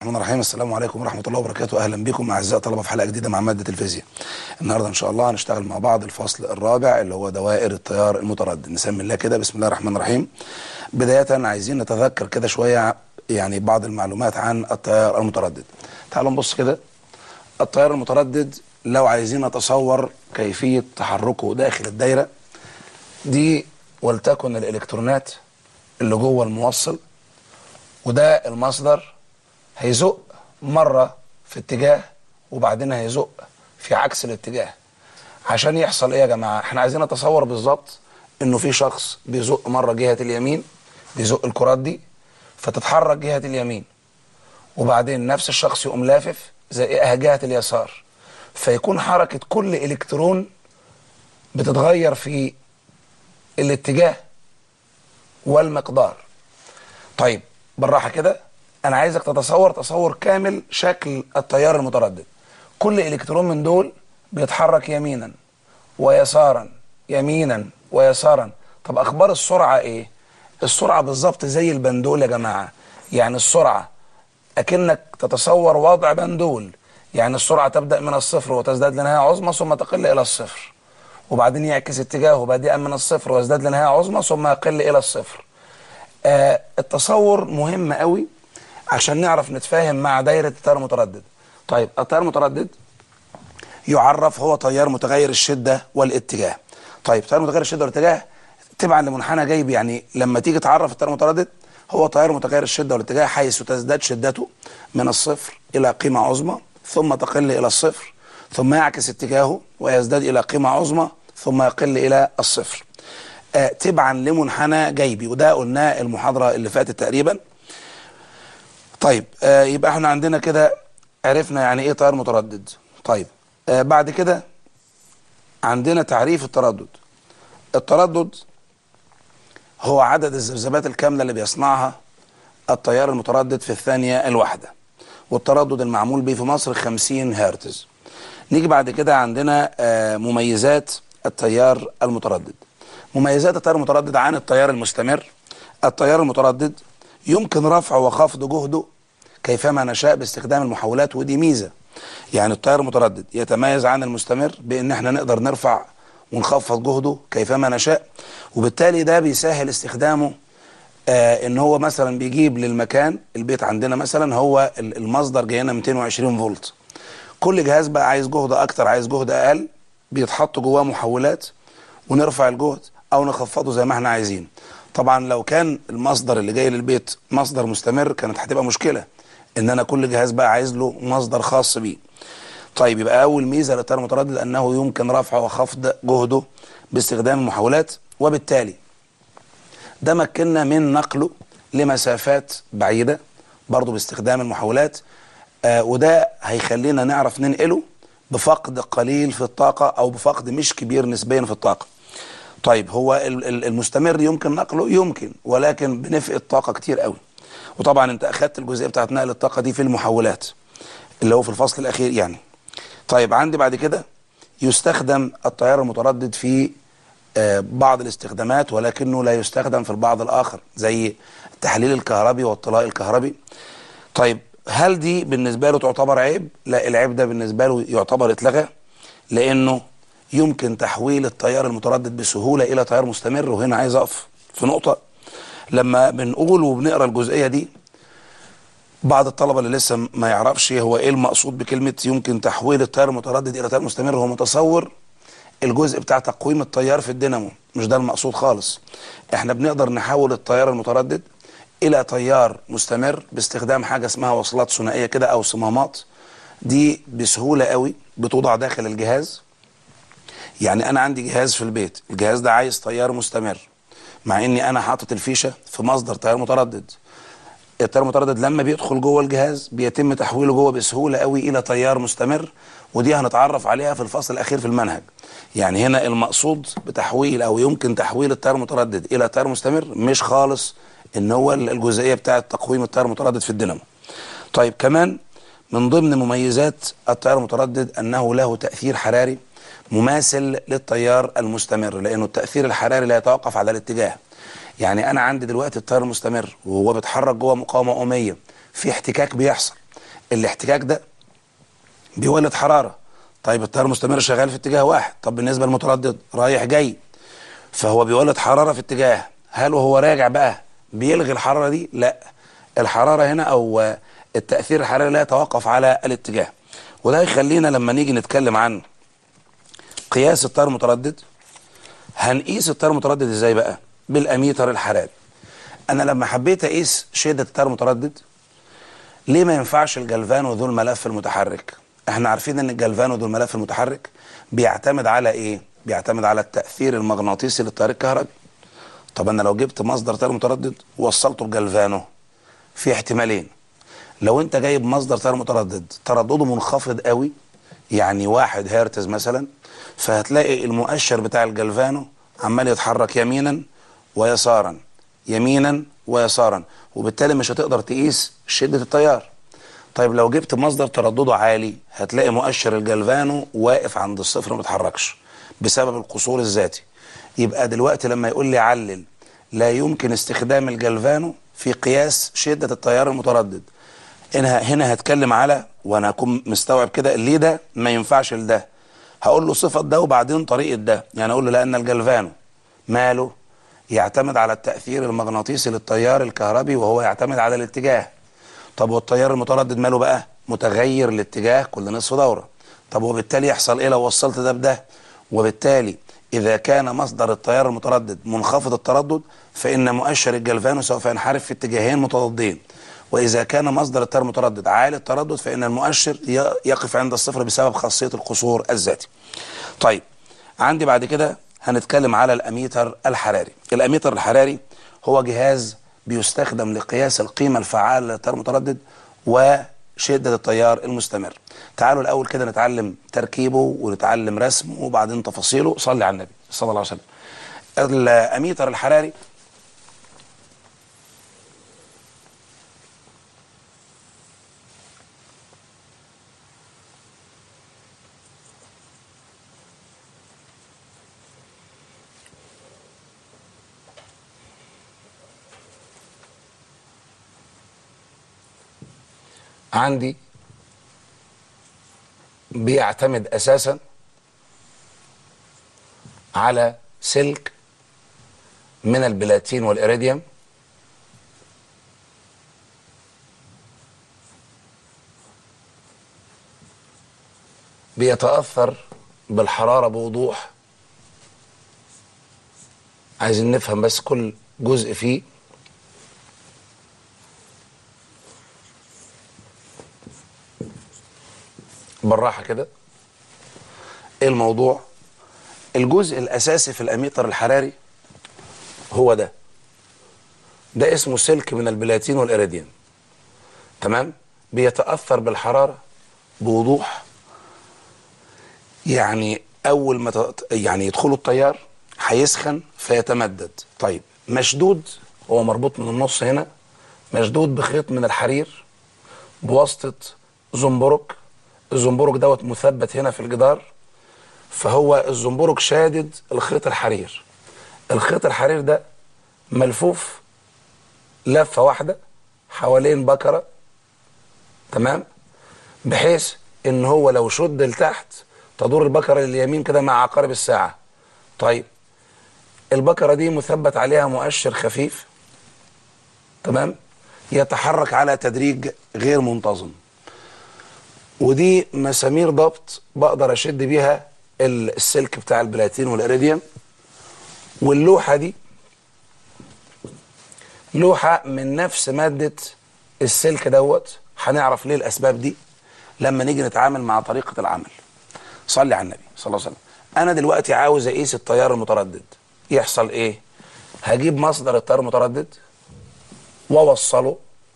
الرحمن الرحيم السلام عليكم ورحمة الله وبركاته أهلا بكم أعزائي طلبة في حلقة جديدة مع مادة الفيزياء النهاردة إن شاء الله هنشتغل مع بعض الفصل الرابع اللي هو دوائر التيار المتردد نسمي الله كده بسم الله الرحمن الرحيم بداية عايزين نتذكر كده شوية يعني بعض المعلومات عن التيار المتردد تعالوا نبص كده التيار المتردد لو عايزين نتصور كيفية تحركه داخل الدايرة دي ولتكن الإلكترونات اللي جوه الموصل وده المصدر هيزق مرة في اتجاه وبعدين هيزق في عكس الاتجاه عشان يحصل ايه يا جماعة احنا عايزين نتصور بالظبط انه في شخص بيزق مرة جهة اليمين بيزق الكرات دي فتتحرك جهة اليمين وبعدين نفس الشخص يقوم لافف زائقها جهة اليسار فيكون حركة كل الكترون بتتغير في الاتجاه والمقدار طيب بالراحة كده انا عايزك تتصور تصور كامل شكل التيار المتردد كل الكترون من دول بيتحرك يمينا ويسارا يمينا ويسارا طب اخبار السرعة ايه السرعة بالظبط زي البندول يا جماعة يعني السرعة اكنك تتصور وضع بندول يعني السرعة تبدأ من الصفر وتزداد لنهاية عظمى ثم تقل الى الصفر وبعدين يعكس اتجاهه بادئا من الصفر ويزداد لنهاية عظمى ثم يقل الى الصفر آه التصور مهم قوي عشان نعرف نتفاهم مع دايرة التيار المتردد طيب التيار المتردد يعرف هو تيار متغير الشدة والاتجاه طيب تيار متغير الشدة والاتجاه تبعا لمنحنى جايب يعني لما تيجي تعرف التيار المتردد هو تيار متغير الشدة والاتجاه حيث تزداد شدته من الصفر إلى قيمة عظمى ثم تقل إلى الصفر ثم يعكس اتجاهه ويزداد إلى قيمة عظمى ثم يقل إلى الصفر آه تبعا لمنحنى جيبي وده قلناه المحاضرة اللي فاتت تقريبا طيب آه يبقى احنا عندنا كده عرفنا يعني ايه تيار متردد طيب آه بعد كده عندنا تعريف التردد التردد هو عدد الذبذبات الكاملة اللي بيصنعها التيار المتردد في الثانية الواحدة والتردد المعمول به في مصر 50 هرتز نيجي بعد كده عندنا آه مميزات التيار المتردد مميزات التيار المتردد عن التيار المستمر التيار المتردد يمكن رفع وخفض جهده كيفما نشاء باستخدام المحولات ودي ميزة يعني التيار المتردد يتميز عن المستمر بان احنا نقدر نرفع ونخفض جهده كيفما نشاء وبالتالي ده بيسهل استخدامه آه ان هو مثلا بيجيب للمكان البيت عندنا مثلا هو المصدر جاينا 220 فولت كل جهاز بقى عايز جهد اكتر عايز جهد اقل بيتحط جواه محولات ونرفع الجهد او نخفضه زي ما احنا عايزين طبعا لو كان المصدر اللي جاي للبيت مصدر مستمر كانت هتبقى مشكلة ان انا كل جهاز بقى عايز له مصدر خاص بيه طيب يبقى اول ميزة للتيار المتردد انه يمكن رفع وخفض جهده باستخدام المحولات وبالتالي ده مكننا من نقله لمسافات بعيدة برضه باستخدام المحولات آه وده هيخلينا نعرف ننقله بفقد قليل في الطاقة او بفقد مش كبير نسبيا في الطاقة طيب هو المستمر يمكن نقله يمكن ولكن بنفقد طاقة كتير قوي وطبعا انت اخدت الجزئية بتاعت نقل الطاقة دي في المحولات اللي هو في الفصل الاخير يعني طيب عندي بعد كده يستخدم التيار المتردد في آه بعض الاستخدامات ولكنه لا يستخدم في البعض الاخر زي التحليل الكهربي والطلاء الكهربي طيب هل دي بالنسبة له تعتبر عيب لا العيب ده بالنسبة له يعتبر اتلغى لانه يمكن تحويل التيار المتردد بسهولة إلى تيار مستمر وهنا عايز أقف في نقطة لما بنقول وبنقرأ الجزئية دي بعض الطلبة اللي لسه ما يعرفش هو إيه المقصود بكلمة يمكن تحويل التيار المتردد إلى تيار مستمر هو متصور الجزء بتاع تقويم التيار في الدينامو مش ده المقصود خالص احنا بنقدر نحول التيار المتردد إلى تيار مستمر باستخدام حاجة اسمها وصلات ثنائية كده أو صمامات دي بسهولة قوي بتوضع داخل الجهاز يعني انا عندي جهاز في البيت الجهاز ده عايز تيار مستمر مع اني انا حاطط الفيشه في مصدر تيار متردد التيار المتردد لما بيدخل جوه الجهاز بيتم تحويله جوه بسهوله قوي الى تيار مستمر ودي هنتعرف عليها في الفصل الاخير في المنهج يعني هنا المقصود بتحويل او يمكن تحويل التيار المتردد الى تيار مستمر مش خالص ان هو الجزئيه بتاعه تقويم التيار المتردد في الدينامو طيب كمان من ضمن مميزات التيار المتردد انه له تاثير حراري مماثل للتيار المستمر لانه التاثير الحراري لا يتوقف على الاتجاه يعني انا عندي دلوقتي التيار المستمر وهو بيتحرك جوه مقاومه اوميه في احتكاك بيحصل الاحتكاك ده بيولد حراره طيب التيار المستمر شغال في اتجاه واحد طب بالنسبه للمتردد رايح جاي فهو بيولد حراره في اتجاه هل وهو راجع بقى بيلغي الحراره دي لا الحراره هنا او التاثير الحراري لا يتوقف على الاتجاه وده يخلينا لما نيجي نتكلم عن قياس التيار المتردد هنقيس التيار المتردد ازاي بقى بالاميتر الحراري انا لما حبيت اقيس شده التيار المتردد ليه ما ينفعش الجلفانو ذو الملف المتحرك احنا عارفين ان الجلفانو ذو الملف المتحرك بيعتمد على ايه بيعتمد على التاثير المغناطيسي للتيار الكهربي طب انا لو جبت مصدر تيار متردد ووصلته بجلفانو في احتمالين لو انت جايب مصدر تيار متردد تردده منخفض قوي يعني واحد هرتز مثلا فهتلاقي المؤشر بتاع الجلفانو عمال يتحرك يمينا ويسارا يمينا ويسارا وبالتالي مش هتقدر تقيس شدة التيار طيب لو جبت مصدر تردده عالي هتلاقي مؤشر الجلفانو واقف عند الصفر ما بيتحركش بسبب القصور الذاتي يبقى دلوقتي لما يقول لي علل لا يمكن استخدام الجلفانو في قياس شدة التيار المتردد هنا هنا هتكلم على وانا اكون مستوعب كده ليه ده ما ينفعش لده هقول له صفة ده وبعدين طريقة ده يعني اقول له لان الجلفانو ماله يعتمد على التأثير المغناطيسي للتيار الكهربي وهو يعتمد على الاتجاه طب والتيار المتردد ماله بقى متغير الاتجاه كل نصف دورة طب وبالتالي يحصل ايه لو وصلت ده بده وبالتالي إذا كان مصدر التيار المتردد منخفض التردد فإن مؤشر الجلفانو سوف ينحرف في اتجاهين متضادين وإذا كان مصدر التيار المتردد عالي التردد فإن المؤشر يقف عند الصفر بسبب خاصية القصور الذاتي طيب عندي بعد كده هنتكلم على الأميتر الحراري الأميتر الحراري هو جهاز بيستخدم لقياس القيمة الفعالة للتيار المتردد وشدة التيار المستمر تعالوا الأول كده نتعلم تركيبه ونتعلم رسمه وبعدين تفاصيله صلي على النبي صلى الله عليه وسلم الأميتر الحراري عندي بيعتمد اساسا على سلك من البلاتين والإيريديوم بيتأثر بالحرارة بوضوح عايزين نفهم بس كل جزء فيه بالراحة كده ايه الموضوع الجزء الاساسي في الاميتر الحراري هو ده ده اسمه سلك من البلاتين والإيريديوم تمام بيتأثر بالحرارة بوضوح يعني اول ما ت- يعني يدخلوا التيار هيسخن فيتمدد طيب مشدود هو مربوط من النص هنا مشدود بخيط من الحرير بواسطة زنبرك الزنبرك دوت مثبت هنا في الجدار فهو الزنبرك شادد الخيط الحرير الخيط الحرير ده ملفوف لفة واحدة حوالين بكرة تمام بحيث ان هو لو شد لتحت تدور البكرة لليمين كده مع عقارب الساعة طيب البكرة دي مثبت عليها مؤشر خفيف تمام يتحرك على تدريج غير منتظم ودي مسامير ضبط بقدر اشد بيها ال- السلك بتاع البلاتين والإيريديوم واللوحة دي لوحة من نفس مادة السلك دوت هنعرف ليه الأسباب دي لما نيجي نتعامل مع طريقة العمل صلي على النبي صلى الله عليه وسلم أنا دلوقتي عاوز أقيس التيار المتردد يحصل إيه هجيب مصدر التيار المتردد وأوصله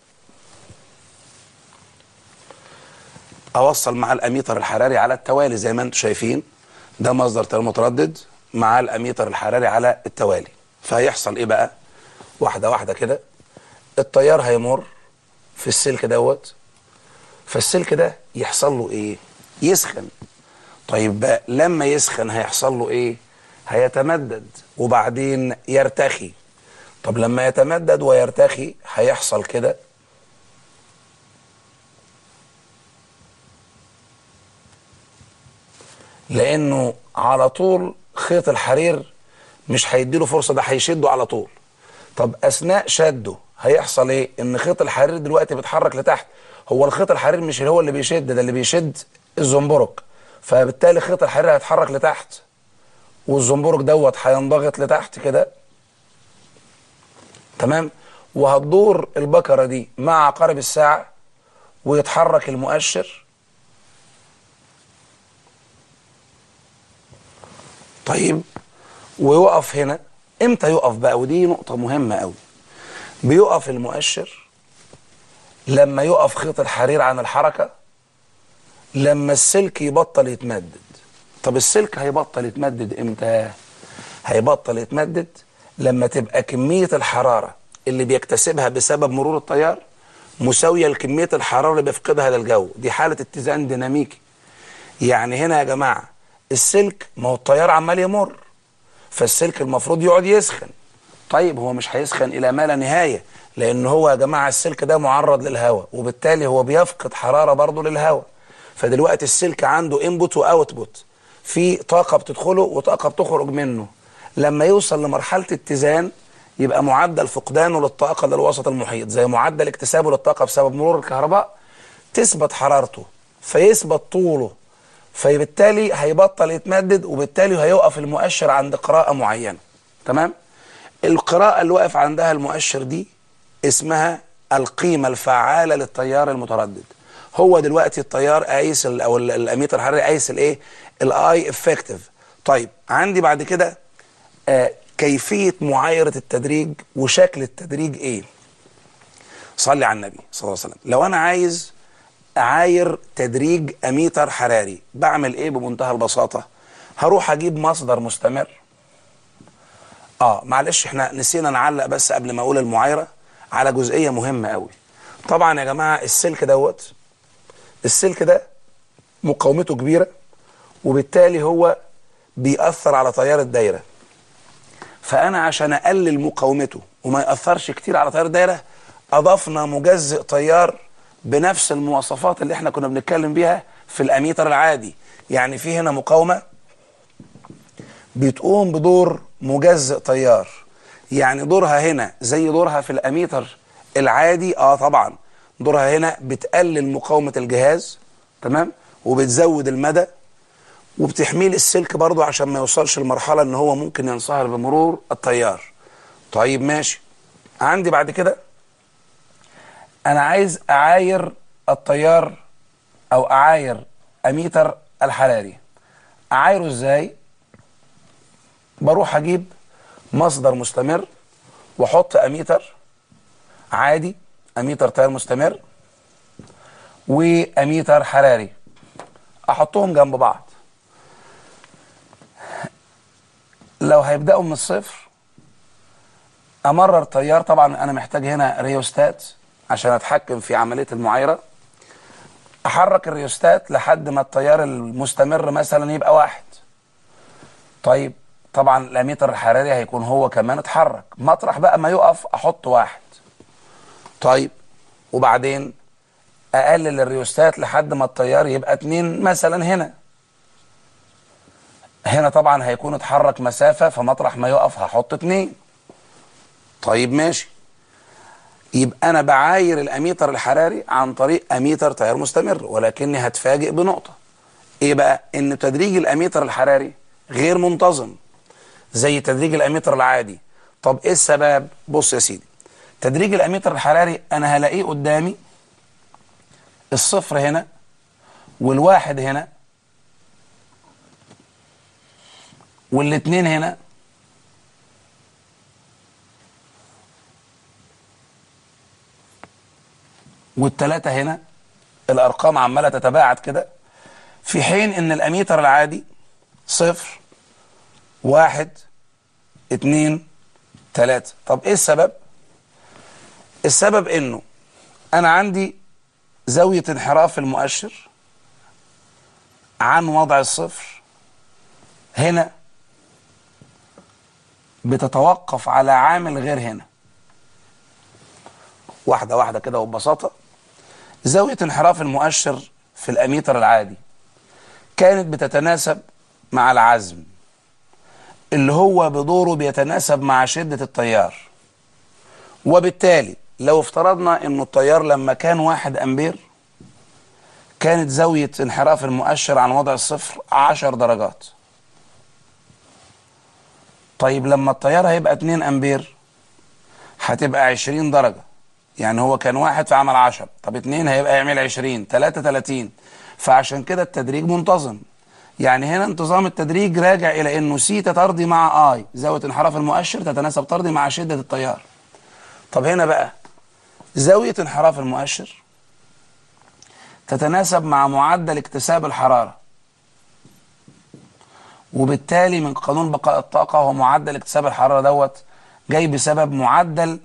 اوصل مع الاميتر الحراري على التوالي زي ما انتم شايفين ده مصدر تيار متردد مع الاميتر الحراري على التوالي فهيحصل ايه بقى واحده واحده كده التيار هيمر في السلك دوت فالسلك ده يحصل له ايه يسخن طيب بقى لما يسخن هيحصل له ايه هيتمدد وبعدين يرتخي طب لما يتمدد ويرتخي هيحصل كده لانه على طول خيط الحرير مش هيديله فرصه ده هيشده على طول طب اثناء شده هيحصل ايه ان خيط الحرير دلوقتي بيتحرك لتحت هو الخيط الحرير مش هو اللي بيشد ده اللي بيشد الزنبرك فبالتالي خيط الحرير هيتحرك لتحت والزنبرك دوت هينضغط لتحت كده تمام وهتدور البكره دي مع عقارب الساعه ويتحرك المؤشر طيب ويقف هنا امتى يقف بقى ودي نقطة مهمة قوي بيقف المؤشر لما يقف خيط الحرير عن الحركة لما السلك يبطل يتمدد طب السلك هيبطل يتمدد امتى هيبطل يتمدد لما تبقى كمية الحرارة اللي بيكتسبها بسبب مرور التيار مساوية لكمية الحرارة اللي بيفقدها للجو دي حالة اتزان ديناميكي يعني هنا يا جماعة السلك ما هو التيار عمال يمر فالسلك المفروض يقعد يسخن طيب هو مش هيسخن الى ما لا نهايه لان هو يا جماعه السلك ده معرض للهواء وبالتالي هو بيفقد حراره برضه للهواء فدلوقتي السلك عنده انبوت واوتبوت في طاقه بتدخله وطاقه بتخرج منه لما يوصل لمرحله اتزان يبقى معدل فقدانه للطاقه للوسط المحيط زي معدل اكتسابه للطاقه بسبب مرور الكهرباء تثبت حرارته فيثبت طوله فبالتالي هيبطل يتمدد وبالتالي هيوقف المؤشر عند قراءة معينة تمام القراءة اللي واقف عندها المؤشر دي اسمها القيمة الفعالة للتيار المتردد هو دلوقتي التيار قايس ال- او ال- الاميتر الحراري قايس الايه الاي افكتيف طيب عندي بعد كده آه كيفية معايرة التدريج وشكل التدريج ايه صلي على النبي صلى الله عليه وسلم لو انا عايز اعاير تدريج اميتر حراري بعمل ايه بمنتهى البساطه هروح اجيب مصدر مستمر اه معلش احنا نسينا نعلق بس قبل ما اقول المعايره على جزئيه مهمه قوي طبعا يا جماعه السلك دوت السلك ده مقاومته كبيره وبالتالي هو بيأثر على تيار الدايره فانا عشان اقلل مقاومته وما يأثرش كتير على تيار الدايره اضفنا مجزئ تيار بنفس المواصفات اللي احنا كنا بنتكلم بيها في الاميتر العادي يعني في هنا مقاومه بتقوم بدور مجزئ تيار يعني دورها هنا زي دورها في الاميتر العادي اه طبعا دورها هنا بتقلل مقاومه الجهاز تمام وبتزود المدى وبتحميل السلك برضو عشان ما يوصلش لمرحله ان هو ممكن ينصهر بمرور التيار طيب ماشي عندي بعد كده انا عايز اعاير التيار او اعاير اميتر الحراري اعايره ازاي بروح اجيب مصدر مستمر واحط اميتر عادي اميتر تيار مستمر واميتر حراري احطهم جنب بعض لو هيبداوا من الصفر امرر تيار طبعا انا محتاج هنا ريوستات عشان اتحكم في عمليه المعايره احرك الريوستات لحد ما التيار المستمر مثلا يبقى واحد طيب طبعا الاميتر الحراري هيكون هو كمان اتحرك مطرح بقى ما يقف احط واحد طيب وبعدين اقلل الريوستات لحد ما التيار يبقى اتنين مثلا هنا هنا طبعا هيكون اتحرك مسافة فمطرح ما يقف هحط اتنين طيب ماشي يبقى انا بعاير الاميتر الحراري عن طريق اميتر تيار مستمر ولكني هتفاجئ بنقطة ايه بقى ان تدريج الاميتر الحراري غير منتظم زي تدريج الاميتر العادي طب ايه السبب بص يا سيدي تدريج الاميتر الحراري انا هلاقيه قدامي الصفر هنا والواحد هنا والاتنين هنا والتلاتة هنا الأرقام عمالة تتباعد كده في حين إن الأميتر العادي صفر واحد اتنين تلاتة طب إيه السبب؟ السبب إنه أنا عندي زاوية انحراف المؤشر عن وضع الصفر هنا بتتوقف على عامل غير هنا واحدة واحدة كده وببساطة زاوية انحراف المؤشر في الأميتر العادي كانت بتتناسب مع العزم اللي هو بدوره بيتناسب مع شدة التيار وبالتالي لو افترضنا انه التيار لما كان واحد امبير كانت زاوية انحراف المؤشر عن وضع الصفر عشر درجات طيب لما التيار هيبقى 2 امبير هتبقى 20 درجة يعني هو كان واحد فعمل 10 طب 2 هيبقى يعمل 20 3 30 فعشان كده التدريج منتظم يعني هنا انتظام التدريج راجع الى انه سيتا ترضي مع اي زاويه انحراف المؤشر تتناسب ترضي مع شده التيار طب هنا بقى زاويه انحراف المؤشر تتناسب مع معدل اكتساب الحراره وبالتالي من قانون بقاء الطاقه هو معدل اكتساب الحراره دوت جاي بسبب معدل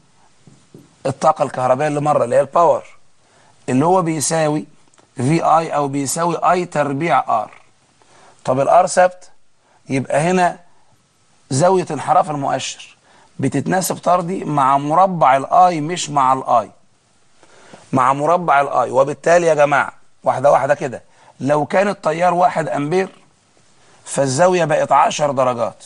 الطاقه الكهربائيه اللي مره اللي هي الباور اللي هو بيساوي في اي او بيساوي اي تربيع ار طب الار ثابت يبقى هنا زاويه انحراف المؤشر بتتناسب طردي مع مربع الاي مش مع الاي مع مربع الاي وبالتالي يا جماعه واحده واحده كده لو كان التيار واحد امبير فالزاويه بقت 10 درجات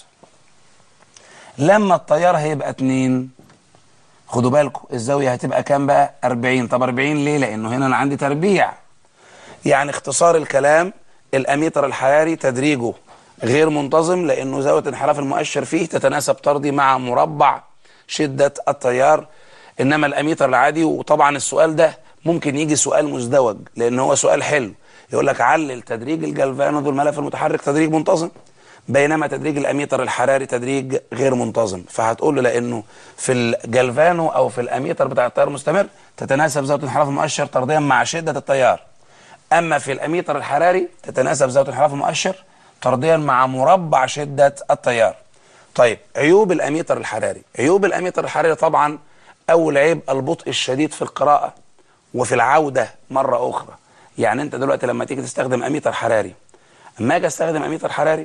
لما التيار هيبقى 2 خدوا بالكم الزاويه هتبقى كام بقى 40 طب 40 ليه لانه هنا انا عندي تربيع يعني اختصار الكلام الاميتر الحراري تدريجه غير منتظم لانه زاويه انحراف المؤشر فيه تتناسب طردي مع مربع شده التيار انما الاميتر العادي وطبعا السؤال ده ممكن يجي سؤال مزدوج لان هو سؤال حلو يقول لك علل تدريج الجلفانو ذو الملف المتحرك تدريج منتظم بينما تدريج الاميتر الحراري تدريج غير منتظم فهتقول له لانه في الجلفانو او في الاميتر بتاع التيار المستمر تتناسب زاويه انحراف المؤشر طرديا مع شده التيار اما في الاميتر الحراري تتناسب زاويه انحراف المؤشر طرديا مع مربع شده التيار طيب عيوب الاميتر الحراري عيوب الاميتر الحراري طبعا اول عيب البطء الشديد في القراءه وفي العوده مره اخرى يعني انت دلوقتي لما تيجي تستخدم اميتر حراري اما اجي استخدم اميتر حراري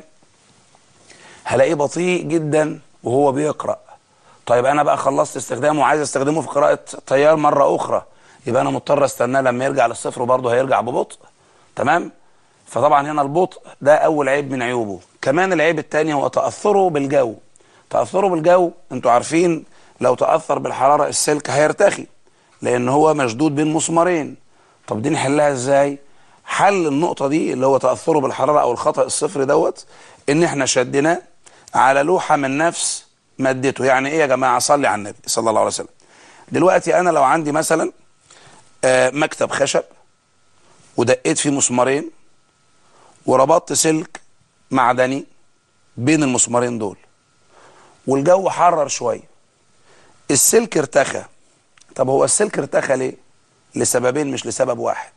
هلاقيه بطيء جدا وهو بيقرا طيب انا بقى خلصت استخدامه وعايز استخدمه في قراءه تيار مره اخرى يبقى انا مضطر استناه لما يرجع للصفر وبرضه هيرجع ببطء تمام فطبعا هنا البطء ده اول عيب من عيوبه كمان العيب الثاني هو تاثره بالجو تاثره بالجو انتوا عارفين لو تاثر بالحراره السلك هيرتخي لان هو مشدود بين مسمارين طب دي نحلها ازاي حل النقطه دي اللي هو تاثره بالحراره او الخطا الصفري دوت ان احنا شدناه على لوحه من نفس مادته يعني ايه يا جماعه صلي على النبي صلى الله عليه وسلم دلوقتي انا لو عندي مثلا آه مكتب خشب ودقيت فيه مسمارين وربطت سلك معدني بين المسمارين دول والجو حرر شويه السلك ارتخى طب هو السلك ارتخى ليه لسببين مش لسبب واحد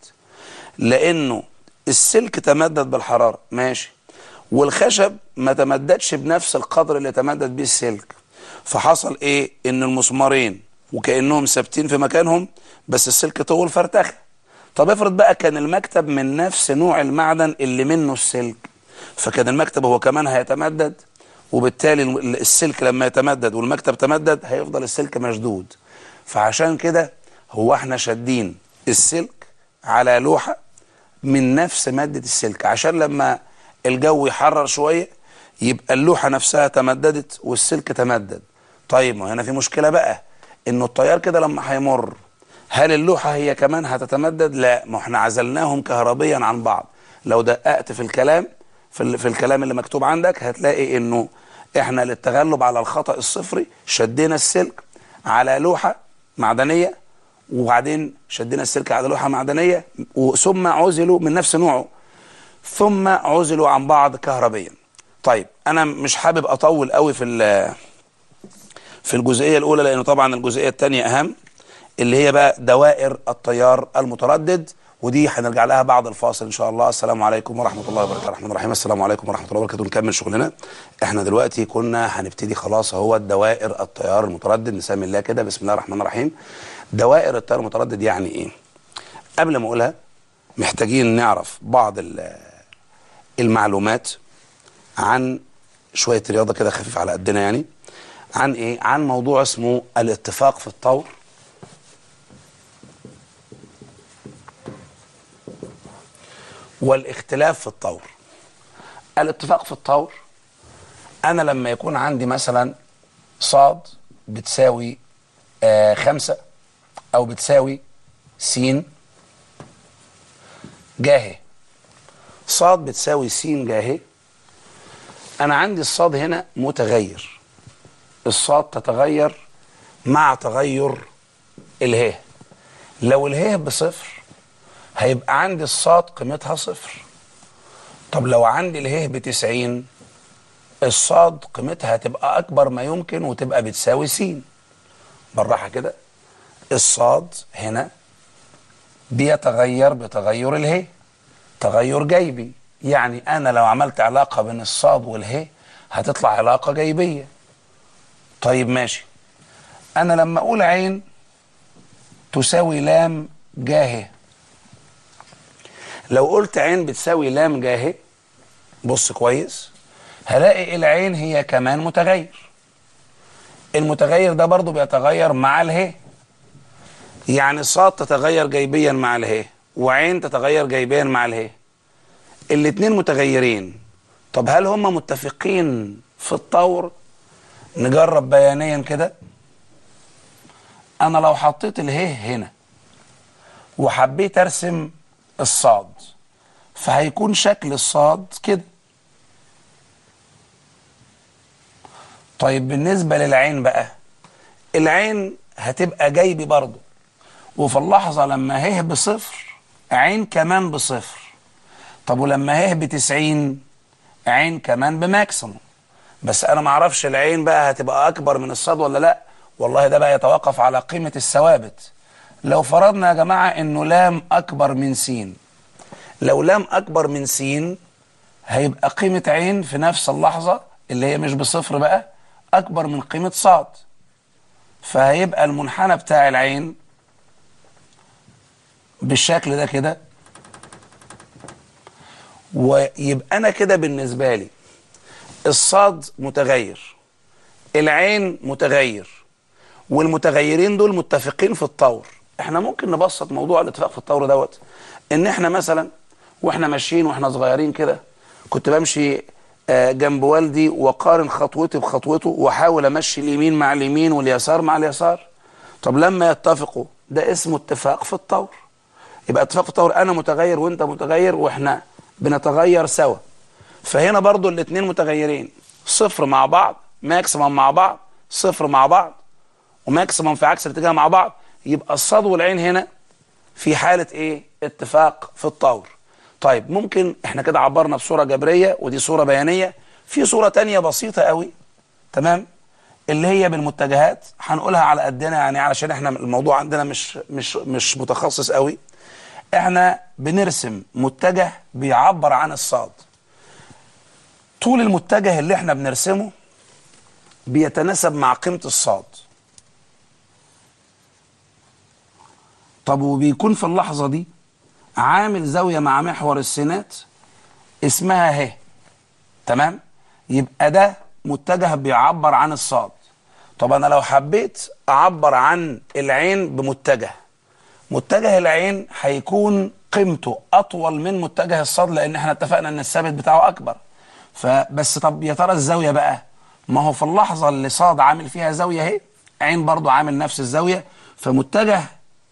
لانه السلك تمدد بالحراره ماشي والخشب ما تمددش بنفس القدر اللي تمدد بيه السلك فحصل ايه ان المسمارين وكانهم ثابتين في مكانهم بس السلك طول فارتخى طب افرض بقى كان المكتب من نفس نوع المعدن اللي منه السلك فكان المكتب هو كمان هيتمدد وبالتالي السلك لما يتمدد والمكتب تمدد هيفضل السلك مشدود فعشان كده هو احنا شادين السلك على لوحة من نفس مادة السلك عشان لما الجو يحرر شوية يبقى اللوحة نفسها تمددت والسلك تمدد طيب ما هنا في مشكلة بقى انه التيار كده لما هيمر هل اللوحة هي كمان هتتمدد لا ما احنا عزلناهم كهربيا عن بعض لو دققت في الكلام في, في الكلام اللي مكتوب عندك هتلاقي انه احنا للتغلب على الخطأ الصفري شدينا السلك على لوحة معدنية وبعدين شدينا السلك على لوحة معدنية ثم عزلوا من نفس نوعه ثم عزلوا عن بعض كهربيا طيب انا مش حابب اطول قوي في في الجزئية الاولى لانه طبعا الجزئية الثانية اهم اللي هي بقى دوائر التيار المتردد ودي هنرجع لها بعد الفاصل ان شاء الله السلام عليكم ورحمه الله وبركاته الرحمن الرحيم السلام عليكم ورحمه الله وبركاته نكمل شغلنا احنا دلوقتي كنا هنبتدي خلاص هو دوائر التيار المتردد نسمي الله كده بسم الله الرحمن الرحيم دوائر التيار المتردد يعني ايه قبل ما اقولها محتاجين نعرف بعض المعلومات عن شويه رياضه كده خفيف على قدنا يعني عن ايه عن موضوع اسمه الاتفاق في الطور والاختلاف في الطور الاتفاق في الطور انا لما يكون عندي مثلا صاد بتساوي آه خمسة او بتساوي س جاهي صاد بتساوي س جاهي انا عندي الصاد هنا متغير الصاد تتغير مع تغير اله لو اله بصفر هيبقى عندي الصاد قيمتها صفر طب لو عندي اله بتسعين الصاد قيمتها هتبقى اكبر ما يمكن وتبقى بتساوي س بالراحه كده الصاد هنا بيتغير بتغير اله تغير جيبي يعني انا لو عملت علاقه بين الصاد واله هتطلع علاقه جيبيه طيب ماشي انا لما اقول عين تساوي لام جاهه لو قلت عين بتساوي لام جاهه بص كويس هلاقي العين هي كمان متغير المتغير ده برضو بيتغير مع اله يعني صاد تتغير جيبيا مع اله وعين تتغير جيبيا مع اله الاتنين متغيرين طب هل هم متفقين في الطور نجرب بيانيا كده انا لو حطيت اله هنا وحبيت ارسم الصاد فهيكون شكل الصاد كده طيب بالنسبة للعين بقى العين هتبقى جايبي برضه وفي اللحظة لما هيه بصفر عين كمان بصفر طب ولما هيه بتسعين عين كمان بماكسيموم بس انا معرفش العين بقى هتبقى اكبر من الصاد ولا لا والله ده بقى يتوقف على قيمة الثوابت لو فرضنا يا جماعة انه لام اكبر من س لو لام اكبر من س هيبقى قيمة عين في نفس اللحظة اللي هي مش بصفر بقى اكبر من قيمة صاد فهيبقى المنحنى بتاع العين بالشكل ده كده ويبقى انا كده بالنسبة لي الصاد متغير العين متغير والمتغيرين دول متفقين في الطور احنا ممكن نبسط موضوع الاتفاق في الطور دوت ان احنا مثلا واحنا ماشيين واحنا صغيرين كده كنت بمشي جنب والدي وقارن خطوتي بخطوته واحاول امشي اليمين مع اليمين واليسار مع اليسار طب لما يتفقوا ده اسمه اتفاق في الطور يبقى اتفاق في الطور انا متغير وانت متغير واحنا بنتغير سوا فهنا برضو الاثنين متغيرين صفر مع بعض ماكسيمم مع بعض صفر مع بعض وماكسيمم في عكس الاتجاه مع بعض يبقى الصاد والعين هنا في حالة ايه اتفاق في الطور طيب ممكن احنا كده عبرنا بصورة جبرية ودي صورة بيانية في صورة تانية بسيطة قوي تمام اللي هي بالمتجهات هنقولها على قدنا يعني علشان احنا الموضوع عندنا مش مش مش متخصص قوي احنا بنرسم متجه بيعبر عن الصاد طول المتجه اللي احنا بنرسمه بيتناسب مع قيمة الصاد طب وبيكون في اللحظة دي عامل زاوية مع محور السينات اسمها ه تمام يبقى ده متجه بيعبر عن الصاد طب انا لو حبيت اعبر عن العين بمتجه متجه العين هيكون قيمته اطول من متجه الصاد لان احنا اتفقنا ان الثابت بتاعه اكبر فبس طب يا ترى الزاويه بقى ما هو في اللحظه اللي صاد عامل فيها زاويه اهي عين برضو عامل نفس الزاويه فمتجه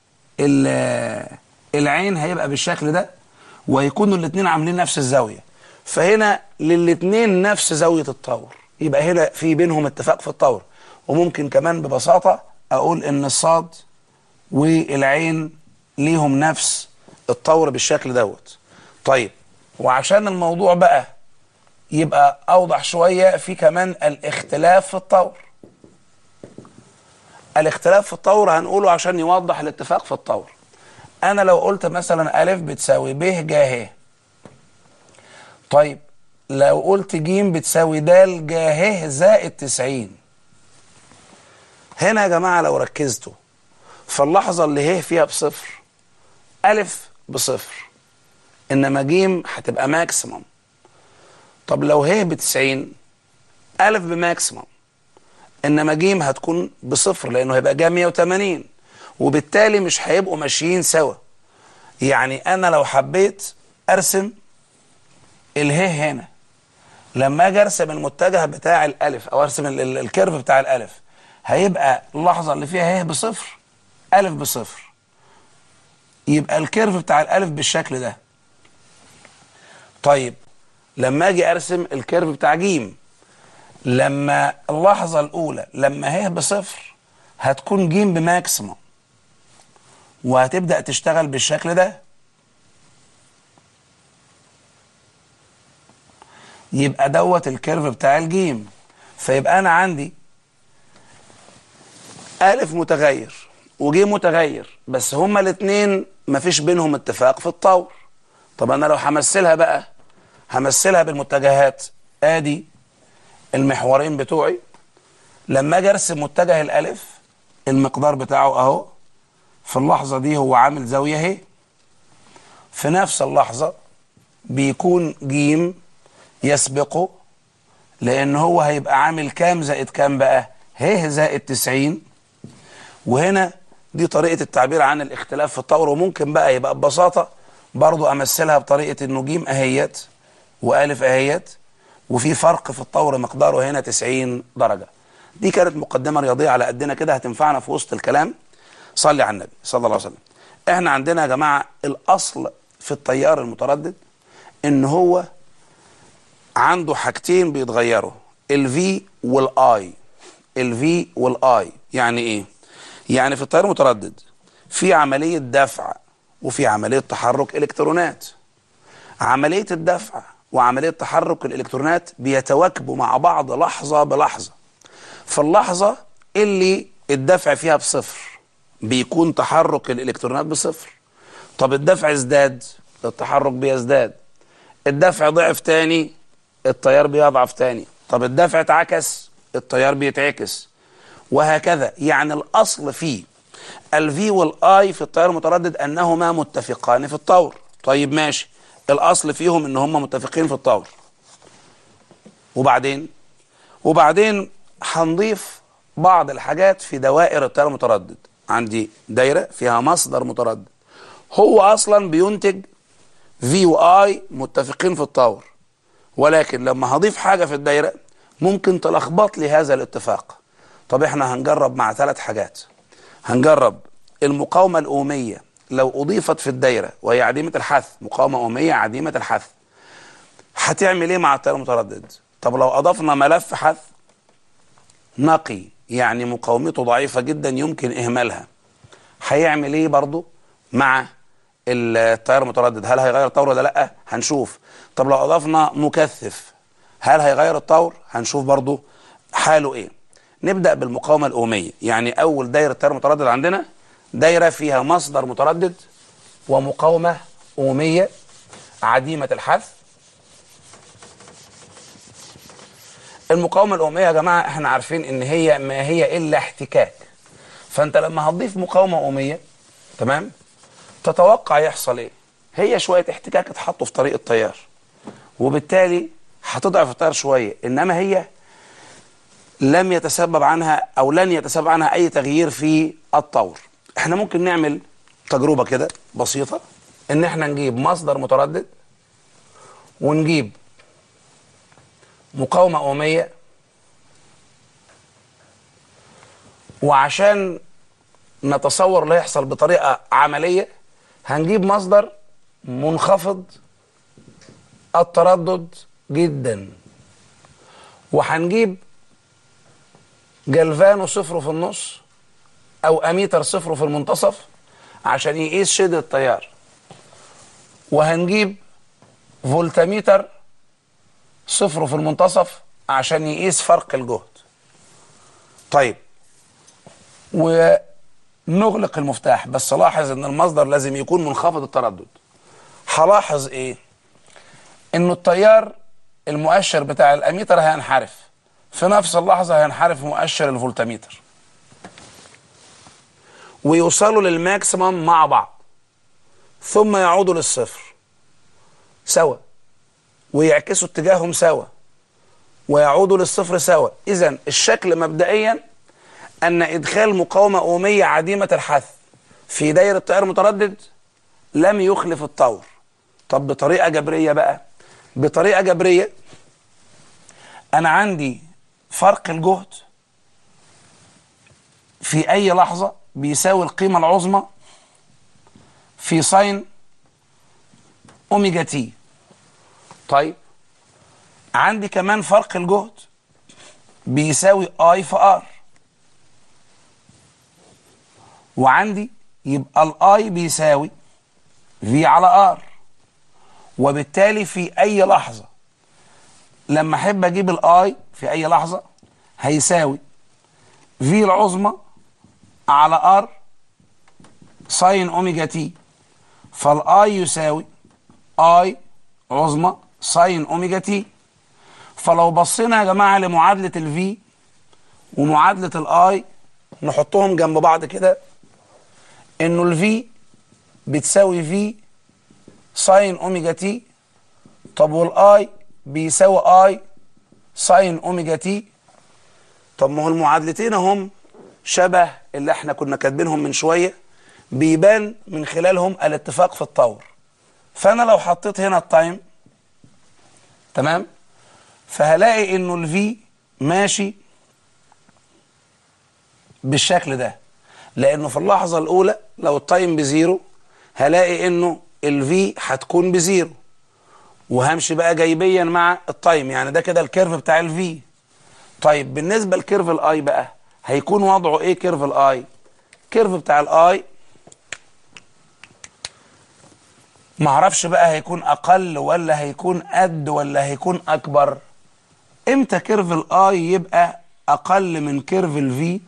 العين هيبقى بالشكل ده ويكونوا الاثنين عاملين نفس الزاويه فهنا للاثنين نفس زاويه الطور يبقى هنا في بينهم اتفاق في الطور وممكن كمان ببساطه اقول ان الصاد والعين ليهم نفس الطور بالشكل دوت طيب وعشان الموضوع بقى يبقى اوضح شويه في كمان الاختلاف في الطور الاختلاف في الطور هنقوله عشان يوضح الاتفاق في الطور انا لو قلت مثلا الف بتساوي ب ج ه طيب لو قلت ج بتساوي د ج ه زائد 90 هنا يا جماعه لو ركزتوا في اللحظه اللي ه فيها بصفر الف بصفر انما ج هتبقى ماكسيمم طب لو ه ب 90 الف بماكسيمم انما ج هتكون بصفر لانه هيبقى جا 180 وبالتالي مش هيبقوا ماشيين سوا يعني انا لو حبيت ارسم اله هنا لما اجي ارسم المتجه بتاع الالف او ارسم ال- ال- الكيرف بتاع الالف هيبقى اللحظه اللي فيها ه بصفر الف بصفر يبقى الكيرف بتاع الالف بالشكل ده طيب لما اجي ارسم الكيرف بتاع جيم لما اللحظه الاولى لما ه بصفر هتكون جيم بماكسيموم وهتبدا تشتغل بالشكل ده يبقى دوت الكيرف بتاع الجيم فيبقى انا عندي الف متغير وجيم متغير بس هما الاثنين مفيش بينهم اتفاق في الطور طب انا لو همثلها بقى همثلها بالمتجهات ادي المحورين بتوعي لما اجي ارسم متجه الالف المقدار بتاعه اهو في اللحظه دي هو عامل زاويه اهي في نفس اللحظه بيكون جيم يسبقه لان هو هيبقى عامل كام زائد كام بقى ه زائد 90 وهنا دي طريقة التعبير عن الاختلاف في الطور وممكن بقى يبقى ببساطة برضو امثلها بطريقة انه جيم اهيت والف اهيت وفي فرق في الطور مقداره هنا 90 درجة دي كانت مقدمة رياضية على قدنا كده هتنفعنا في وسط الكلام صلي على النبي صلى الله عليه وسلم احنا عندنا يا جماعة الاصل في التيار المتردد ان هو عنده حاجتين بيتغيروا الفي والاي الفي والاي يعني ايه يعني في التيار المتردد في عملية دفع وفي عملية تحرك الكترونات عملية الدفع وعملية تحرك الالكترونات بيتواكبوا مع بعض لحظة بلحظة في اللحظة اللي الدفع فيها بصفر بيكون تحرك الالكترونات بصفر طب الدفع ازداد التحرك بيزداد الدفع ضعف تاني التيار بيضعف تاني طب الدفع اتعكس التيار بيتعكس وهكذا يعني الاصل في الفي والاي في التيار المتردد انهما متفقان في الطور طيب ماشي الاصل فيهم ان هم متفقين في الطور وبعدين وبعدين هنضيف بعض الحاجات في دوائر التيار المتردد عندي دايره فيها مصدر متردد هو اصلا بينتج في واي متفقين في الطور ولكن لما هضيف حاجه في الدايره ممكن تلخبط لي هذا الاتفاق طب احنا هنجرب مع ثلاث حاجات هنجرب المقاومه الاوميه لو اضيفت في الدايره وهي عديمه الحث مقاومه اوميه عديمه الحث هتعمل ايه مع التيار المتردد طب لو اضفنا ملف حث نقي يعني مقاومته ضعيفه جدا يمكن اهمالها هيعمل ايه برضو مع التيار المتردد هل هيغير الطور ولا لا هنشوف طب لو اضفنا مكثف هل هيغير الطور هنشوف برضو حاله ايه نبدا بالمقاومه الاوميه يعني اول دايره تيار متردد عندنا دايره فيها مصدر متردد ومقاومه اوميه عديمه الحث المقاومه الاوميه يا جماعه احنا عارفين ان هي ما هي الا احتكاك فانت لما هتضيف مقاومه اوميه تمام تتوقع يحصل ايه هي شويه احتكاك اتحطوا في طريق التيار وبالتالي هتضعف التيار شويه انما هي لم يتسبب عنها او لن يتسبب عنها اي تغيير في الطور احنا ممكن نعمل تجربه كده بسيطه ان احنا نجيب مصدر متردد ونجيب مقاومه اوميه وعشان نتصور اللي هيحصل بطريقه عمليه هنجيب مصدر منخفض التردد جدا وهنجيب جلفانو صفره في النص او اميتر صفره في المنتصف عشان يقيس شدة التيار وهنجيب فولتميتر صفره في المنتصف عشان يقيس فرق الجهد طيب ونغلق المفتاح بس لاحظ ان المصدر لازم يكون منخفض التردد هلاحظ ايه انه التيار المؤشر بتاع الاميتر هينحرف في نفس اللحظة هينحرف مؤشر الفولتميتر ويوصلوا للماكسيمم مع بعض ثم يعودوا للصفر سوا ويعكسوا اتجاههم سوا ويعودوا للصفر سوا اذا الشكل مبدئيا ان ادخال مقاومة اومية عديمة الحث في دايرة تيار متردد لم يخلف الطور طب بطريقة جبرية بقى بطريقة جبرية انا عندي فرق الجهد في اي لحظة بيساوي القيمة العظمى في ساين اوميجا تي طيب عندي كمان فرق الجهد بيساوي اي في ار وعندي يبقى الاي بيساوي في على ار وبالتالي في اي لحظة لما احب اجيب الاي في اي لحظة هيساوي في العظمى على ار ساين اوميجا تي فالاي يساوي اي عظمى ساين اوميجا تي فلو بصينا يا جماعه لمعادله الفي ومعادله الاي نحطهم جنب بعض كده انه الفي بتساوي في ساين اوميجا تي طب والاي بيساوي اي ساين اوميجا تي طب ما هو المعادلتين هم شبه اللي احنا كنا كاتبينهم من شويه بيبان من خلالهم الاتفاق في الطور فانا لو حطيت هنا التايم تمام فهلاقي انه الفي ماشي بالشكل ده لانه في اللحظه الاولى لو التايم بزيرو هلاقي انه الفي هتكون بزيرو وهمشي بقى جايبيا مع التايم يعني ده كده الكيرف بتاع الفي طيب بالنسبه لكيرف الاي بقى هيكون وضعه ايه كيرف الاي كيرف بتاع الاي معرفش بقى هيكون اقل ولا هيكون قد ولا هيكون اكبر امتى كيرف الاي يبقى اقل من كيرف الفي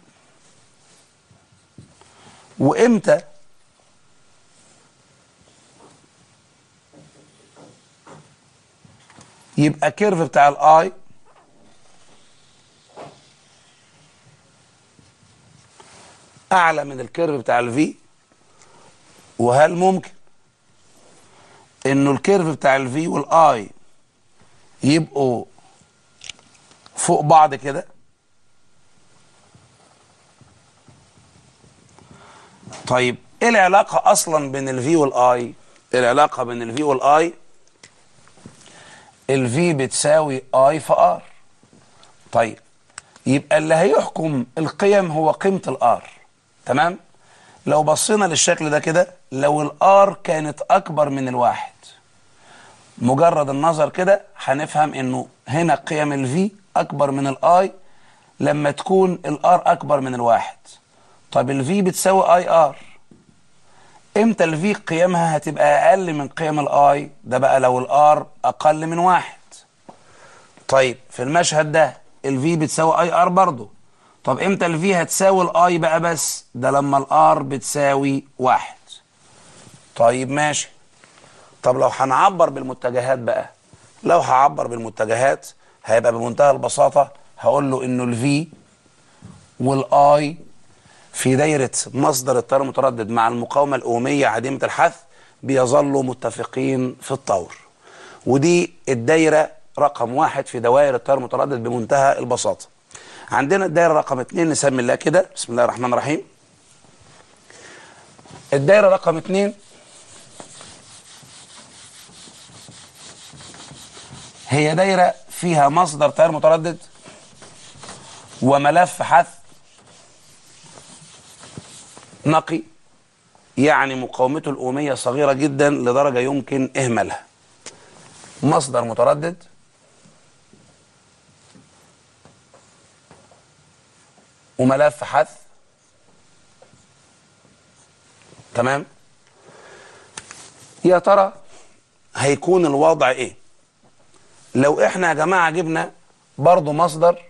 وامتى يبقى كيرف بتاع الاي اعلى من الكيرف بتاع الفي وهل ممكن انه الكيرف بتاع الفي والاي يبقوا فوق بعض كده طيب ايه العلاقه اصلا بين الفي والاي العلاقه بين الفي والاي الفي بتساوي اي في ار طيب يبقى اللي هيحكم القيم هو قيمه الار تمام لو بصينا للشكل ده كده لو الار كانت اكبر من الواحد مجرد النظر كده هنفهم انه هنا قيم الفي اكبر من الاي لما تكون الار اكبر من الواحد طب الفي بتساوي اي ار امتى الفي قيمها هتبقى اقل من قيم الاي ده بقى لو الار اقل من واحد طيب في المشهد ده الفي بتساوي اي ار برضه طب امتى الفي هتساوي الاي بقى بس ده لما الار بتساوي واحد طيب ماشي طب لو هنعبر بالمتجهات بقى لو هعبر بالمتجهات هيبقى بمنتهى البساطة هقول له انه الفي والاي في دايرة مصدر التيار المتردد مع المقاومة الأومية عديمة الحث بيظلوا متفقين في الطور ودي الدايرة رقم واحد في دوائر التيار المتردد بمنتهى البساطة عندنا الدايرة رقم اتنين نسمي الله كده بسم الله الرحمن الرحيم الدايرة رقم اتنين هي دايرة فيها مصدر تيار متردد وملف حث نقي يعني مقاومته الأومية صغيرة جدا لدرجة يمكن إهمالها مصدر متردد وملف حث تمام يا ترى هيكون الوضع ايه لو احنا يا جماعة جبنا برضو مصدر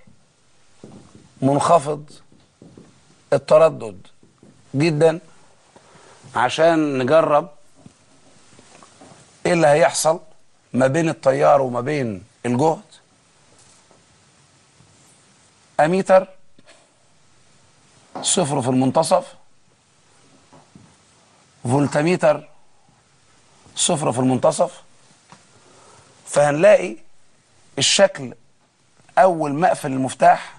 منخفض التردد جدا عشان نجرب ايه اللي هيحصل ما بين التيار وما بين الجهد اميتر صفر في المنتصف فولتميتر صفر في المنتصف فهنلاقي الشكل اول ما اقفل المفتاح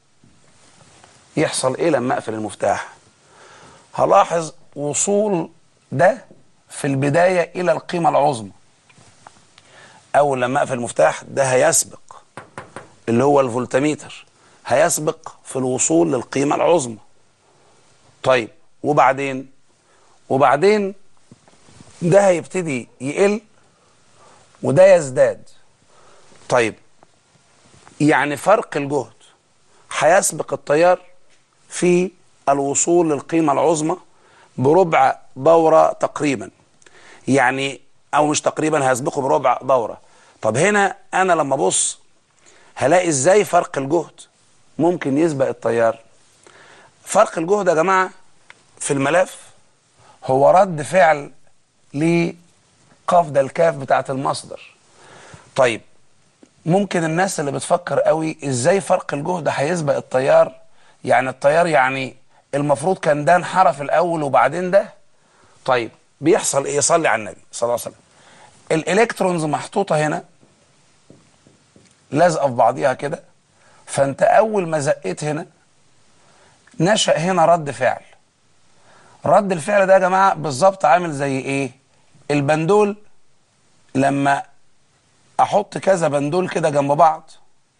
يحصل ايه لما اقفل المفتاح هلاحظ وصول ده في البداية الى القيمة العظمى اول لما اقفل المفتاح ده هيسبق اللي هو الفولتميتر هيسبق في الوصول للقيمة العظمى طيب وبعدين وبعدين ده هيبتدي يقل وده يزداد طيب يعني فرق الجهد هيسبق التيار في الوصول للقيمة العظمى بربع دورة تقريبا يعني او مش تقريبا هيسبقه بربع دورة طب هنا انا لما ابص هلاقي ازاي فرق الجهد ممكن يسبق التيار فرق الجهد يا جماعة في الملف هو رد فعل لقفض الكاف بتاعت المصدر طيب ممكن الناس اللي بتفكر قوي ازاي فرق الجهد هيسبق التيار يعني التيار يعني المفروض كان ده انحرف الاول وبعدين ده طيب بيحصل ايه صلي على النبي صلى الله عليه وسلم الالكترونز محطوطه هنا لازقه في بعضيها كده فانت اول ما زقيت هنا نشأ هنا رد فعل رد الفعل ده يا جماعه بالظبط عامل زي ايه البندول لما احط كذا بندول كده جنب بعض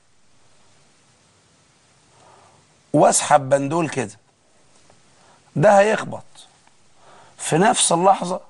واسحب بندول كده ده هيخبط في نفس اللحظة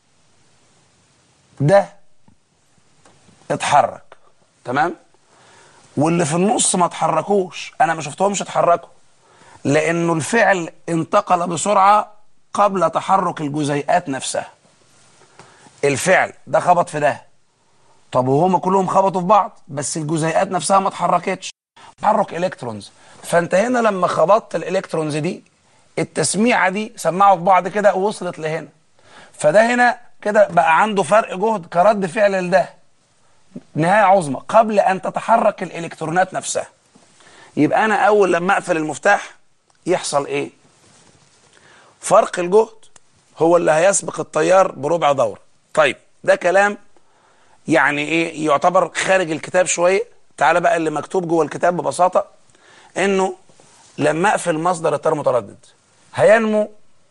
ده اتحرك تمام واللي في النص ما اتحركوش انا ما شفتهمش اتحركوا لانه الفعل انتقل بسرعة قبل تحرك الجزيئات نفسها الفعل ده خبط في ده طب وهما كلهم خبطوا في بعض بس الجزيئات نفسها ما اتحركتش تحرك الكترونز فانت هنا لما خبطت الالكترونز دي التسميعه دي سمعوا في بعض كده ووصلت لهنا فده هنا كده بقى عنده فرق جهد كرد فعل لده نهايه عظمى قبل ان تتحرك الالكترونات نفسها يبقى انا اول لما اقفل المفتاح يحصل ايه فرق الجهد هو اللي هيسبق التيار بربع دوره طيب ده كلام يعني ايه يعتبر خارج الكتاب شويه تعالى بقى اللي مكتوب جوه الكتاب ببساطه انه لما اقفل مصدر التيار المتردد هينمو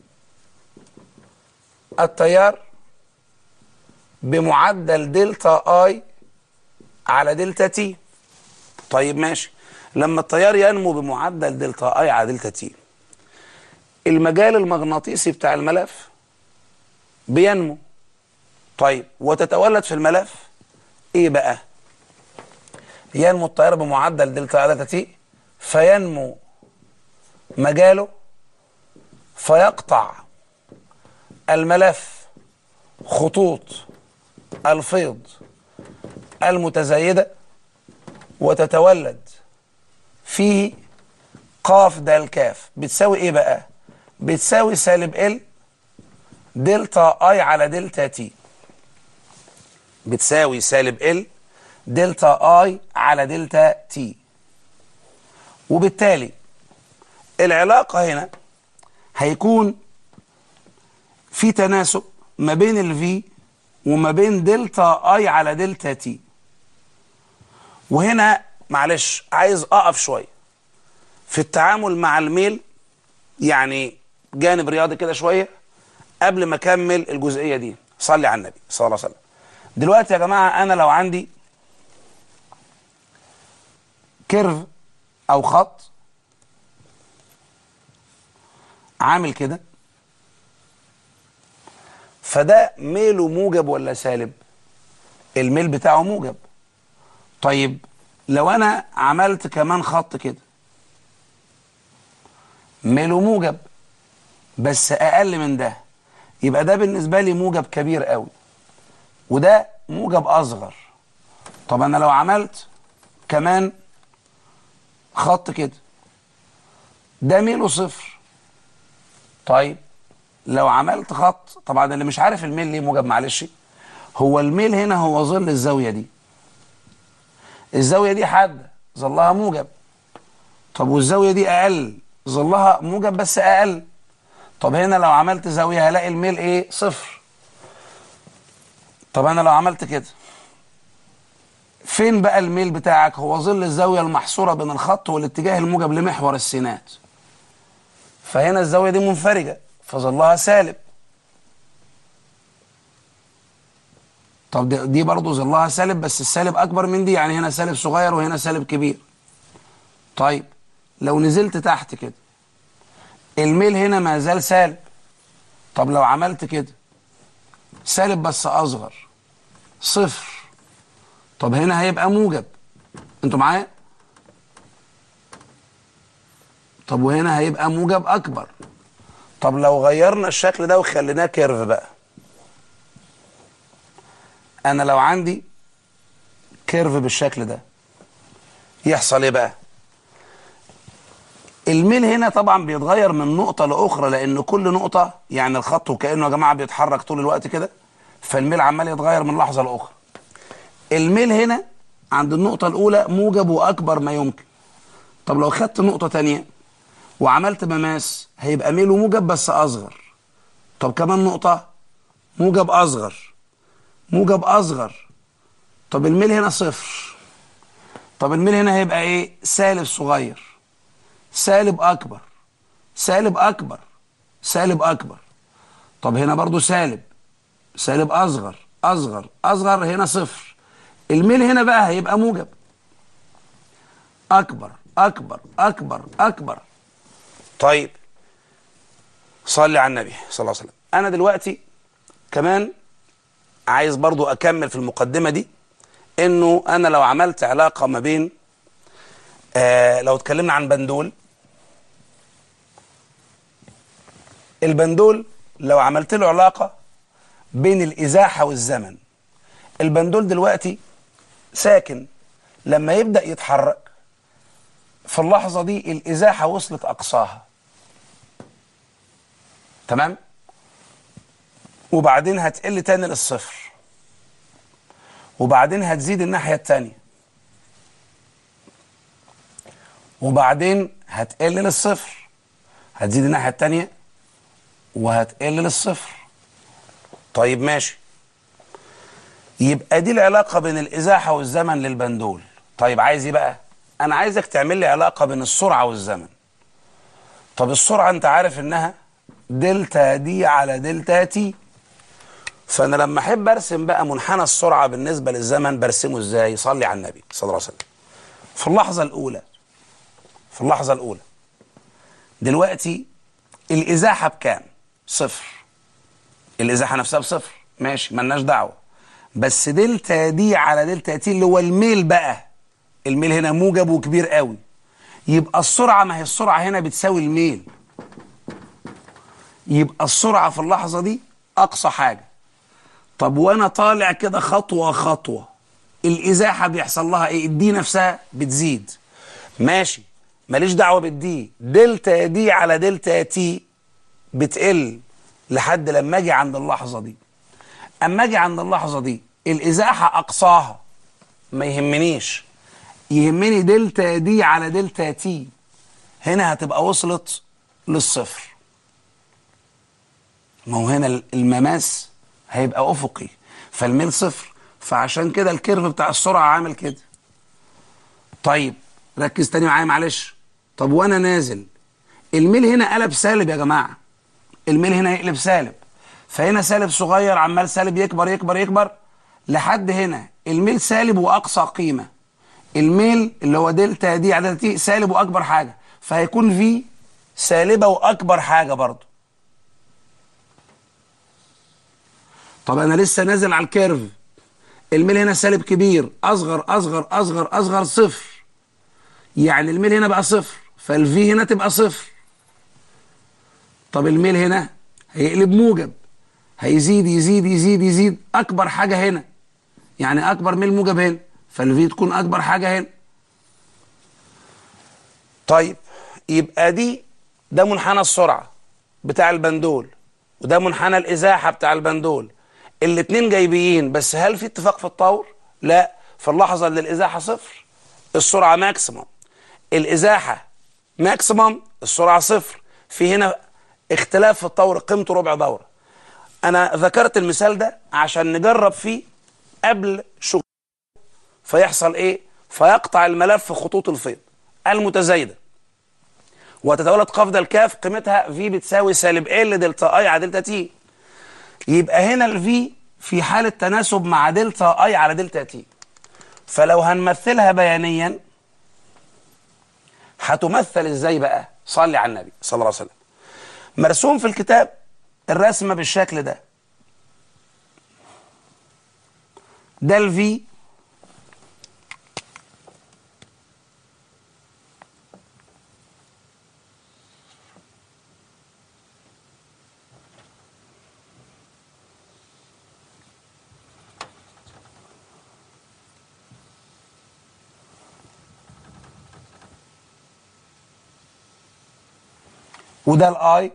التيار بمعدل دلتا اي على دلتا تي طيب ماشي لما التيار ينمو بمعدل دلتا اي على دلتا تي المجال المغناطيسي بتاع الملف بينمو طيب وتتولد في الملف ايه بقى ينمو التيار بمعدل دلتا على دلتا تي فينمو مجاله فيقطع الملف خطوط الفيض المتزايدة وتتولد فيه قاف دال كاف بتساوي ايه بقى بتساوي سالب ال دلتا اي على دلتا تي بتساوي سالب ال دلتا اي على دلتا تي وبالتالي العلاقة هنا هيكون في تناسب ما بين الفي وما بين دلتا اي على دلتا تي وهنا معلش عايز اقف شويه في التعامل مع الميل يعني جانب رياضي كده شويه قبل ما اكمل الجزئيه دي صلي على النبي صلى الله عليه وسلم دلوقتي يا جماعه انا لو عندي كيرف او خط عامل كده فده ميله موجب ولا سالب الميل بتاعه موجب طيب لو انا عملت كمان خط كده ميله موجب بس اقل من ده يبقى ده بالنسبه لي موجب كبير قوي وده موجب اصغر طب انا لو عملت كمان خط كده ده ميله صفر طيب لو عملت خط طبعا اللي مش عارف الميل ليه موجب معلش هو الميل هنا هو ظل الزاويه دي الزاويه دي حاده ظلها موجب طب والزاويه دي اقل ظلها موجب بس اقل طب هنا لو عملت زاويه هلاقي الميل ايه صفر طب انا لو عملت كده فين بقى الميل بتاعك هو ظل الزاويه المحصوره بين الخط والاتجاه الموجب لمحور السينات فهنا الزاويه دي منفرجه فظلها سالب طب دي, دي برضه ظلها سالب بس السالب اكبر من دي يعني هنا سالب صغير وهنا سالب كبير طيب لو نزلت تحت كده الميل هنا ما زال سالب طب لو عملت كده سالب بس اصغر صفر طب هنا هيبقى موجب انتوا معايا طب وهنا هيبقى موجب اكبر طب لو غيرنا الشكل ده وخليناه كيرف بقى انا لو عندي كيرف بالشكل ده يحصل ايه بقى الميل هنا طبعا بيتغير من نقطة لأخرى لأن كل نقطة يعني الخط وكأنه يا جماعة بيتحرك طول الوقت كده فالميل عمال يتغير من لحظة لأخرى الميل هنا عند النقطة الأولى موجب وأكبر ما يمكن طب لو خدت نقطة تانية وعملت مماس هيبقى ميله موجب بس أصغر طب كمان نقطة موجب أصغر موجب أصغر طب الميل هنا صفر طب الميل هنا هيبقى إيه سالب صغير سالب أكبر سالب أكبر سالب أكبر طب هنا برضو سالب سالب أصغر أصغر أصغر هنا صفر الميل هنا بقى هيبقى موجب أكبر أكبر أكبر أكبر طيب صلي على النبي صلى الله عليه وسلم أنا دلوقتي كمان عايز برضو أكمل في المقدمة دي إنه أنا لو عملت علاقة ما بين آه لو اتكلمنا عن بندول البندول لو عملت له علاقة بين الإزاحة والزمن البندول دلوقتي ساكن لما يبدأ يتحرك في اللحظة دي الإزاحة وصلت أقصاها تمام وبعدين هتقل تاني للصفر وبعدين هتزيد الناحية التانية وبعدين هتقل للصفر هتزيد الناحية التانية وهتقل للصفر طيب ماشي يبقى دي العلاقة بين الإزاحة والزمن للبندول طيب عايز ايه بقى انا عايزك تعمل لي علاقة بين السرعة والزمن طب السرعة انت عارف انها دلتا دي على دلتا تي فانا لما احب ارسم بقى منحنى السرعة بالنسبة للزمن برسمه ازاي صلي على النبي صلى الله عليه وسلم في اللحظة الاولى في اللحظة الاولى دلوقتي الازاحة بكام صفر الازاحة نفسها بصفر ماشي ملناش دعوة بس دلتا دي على دلتا تي اللي هو الميل بقى الميل هنا موجب وكبير قوي يبقى السرعة ما هي السرعة هنا بتساوي الميل يبقى السرعة في اللحظة دي أقصى حاجة طب وأنا طالع كده خطوة خطوة الإزاحة بيحصل لها إيه الدي نفسها بتزيد ماشي ماليش دعوة بالدي دلتا دي على دلتا تي بتقل لحد لما أجي عند اللحظة دي أما أجي عند اللحظة دي الإزاحة أقصاها ما يهمنيش يهمني دلتا دي على دلتا تي هنا هتبقى وصلت للصفر ما هو هنا المماس هيبقى افقي فالميل صفر فعشان كده الكيرف بتاع السرعه عامل كده طيب ركز تاني معايا معلش طب وانا نازل الميل هنا قلب سالب يا جماعه الميل هنا يقلب سالب فهنا سالب صغير عمال سالب يكبر يكبر يكبر لحد هنا الميل سالب واقصى قيمه الميل اللي هو دلتا دي على دلتا تي سالب واكبر حاجه فهيكون في سالبه واكبر حاجه برضه طب انا لسه نازل على الكيرف الميل هنا سالب كبير اصغر اصغر اصغر اصغر صفر يعني الميل هنا بقى صفر فالفي هنا تبقى صفر طب الميل هنا هيقلب موجب هيزيد يزيد يزيد يزيد اكبر حاجه هنا يعني اكبر ميل موجب هنا فالفي تكون اكبر حاجه هنا طيب يبقى دي ده منحنى السرعه بتاع البندول وده منحنى الازاحه بتاع البندول الاتنين جايبيين بس هل في اتفاق في الطور لا في اللحظه اللي الازاحه صفر السرعه ماكسيمم الازاحه ماكسيمم السرعه صفر في هنا اختلاف في الطور قيمته ربع دوره انا ذكرت المثال ده عشان نجرب فيه قبل شغل فيحصل ايه فيقطع الملف خطوط الفيض المتزايده وتتولد قفزه الكاف قيمتها في بتساوي سالب ال دلتا اي على دلتا تي يبقى هنا الفي في حاله تناسب مع دلتا اي على دلتا تي فلو هنمثلها بيانيا هتمثل ازاي بقى صلي على النبي صلى الله عليه وسلم مرسوم في الكتاب الرسمه بالشكل ده ده الفي وده الاي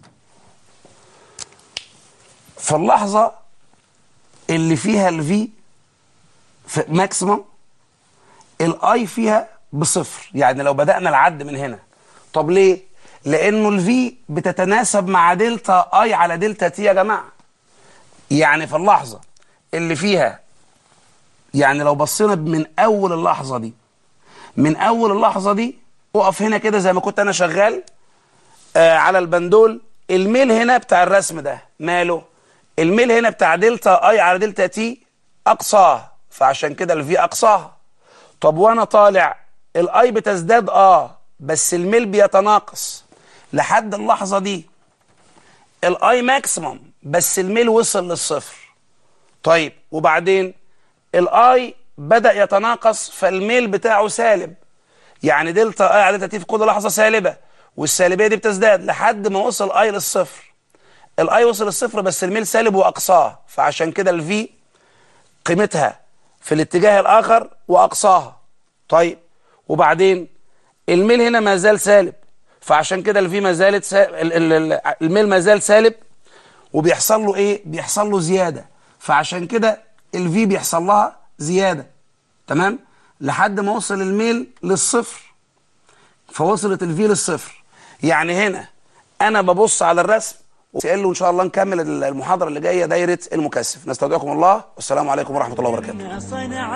في اللحظة اللي فيها الفي ماكسيمم الاي فيها بصفر يعني لو بدأنا العد من هنا طب ليه؟ لأنه الفي بتتناسب مع دلتا اي على دلتا تي يا جماعة يعني في اللحظة اللي فيها يعني لو بصينا من أول اللحظة دي من أول اللحظة دي اقف هنا كده زي ما كنت أنا شغال آه على البندول الميل هنا بتاع الرسم ده ماله الميل هنا بتاع دلتا اي على دلتا تي اقصاه فعشان كده الفي اقصاها طب وانا طالع الاي بتزداد اه بس الميل بيتناقص لحد اللحظه دي الاي ماكسيمم بس الميل وصل للصفر طيب وبعدين الاي بدا يتناقص فالميل بتاعه سالب يعني دلتا اي على دلتا تي في كل لحظه سالبه والسالبيه دي بتزداد لحد ما وصل اي للصفر الاي وصل للصفر بس الميل سالب واقصاه فعشان كده الفي قيمتها في الاتجاه الاخر واقصاها طيب وبعدين الميل هنا ما زال سالب فعشان كده الفي ما زالت سالب الميل ما زال سالب وبيحصل له ايه بيحصل له زياده فعشان كده الفي بيحصل لها زياده تمام لحد ما وصل الميل للصفر فوصلت الفي للصفر يعني هنا انا ببص على الرسم وسأل له ان شاء الله نكمل المحاضره اللي جايه دايره المكثف نستودعكم الله والسلام عليكم ورحمه الله وبركاته